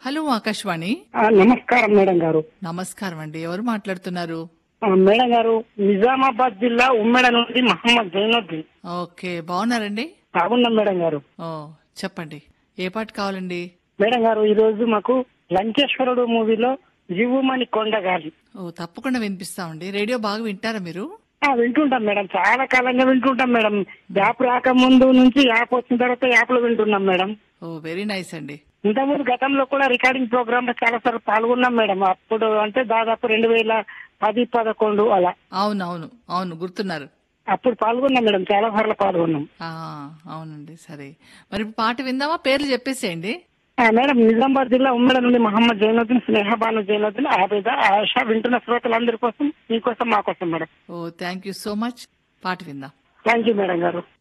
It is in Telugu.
హలో ఆకాశవాణి ఆ, నమస్కారం మేడం గారు నమస్కారం అండి ఎవరు మాట్లాడుతున్నారు ఆ, మేడం గారు నిజామాబాద్ జిల్లా ఉమ్మెడ నుండి మహమ్మద్ జైనుద్దీన్ ఓకే బాగున్నారండి బాగున్నాం మేడం గారు ఓ చెప్పండి ఏ పాట కావాలండి మేడం గారు ఈ రోజు మాకు లంకేశ్వరుడు మూవీలో జీవుమణి కొండగాలి ఓ తప్పకుండా వినిపిస్తామండి రేడియో బాగా వింటారా మీరు ఆ, వింటుంటాం మేడం చాలా కాలంగా వింటుంటాం మేడం యాప్ రాక ముందు నుంచి యాప్ వచ్చిన తర్వాత యాప్ లో వింటున్నాం మేడం ఓ వెరీ నైస్ అండి ఇంతకుముందు గతంలో కూడా రికార్డింగ్ ప్రోగ్రామ్ లో చాలా సార్లు పాల్గొన్నాం మేడం అప్పుడు అంటే దాదాపు రెండు వేల పది పదకొండు అలా అవును అవును అవును గుర్తున్నారు అప్పుడు పాల్గొన్నాం మేడం చాలా సార్లు పాల్గొన్నాం ఆ అవునండి సరే మరి ఇప్పుడు పాట విందామా పేర్లు చెప్పేసేయండి ఆ, మేడం నిజామాబాద్ జిల్లా ఉమ్మడ నుండి మహమ్మద్ జైనుద్దీన్ స్నేహబాను జైనుద్దీన్ ఆబేద ఆయిషా వింటున్న శ్రోతలందరి కోసం మీకోసం మా కోసం madam oh thank you so much పాట విందాం థ్యాంక్ యూ మేడం గారు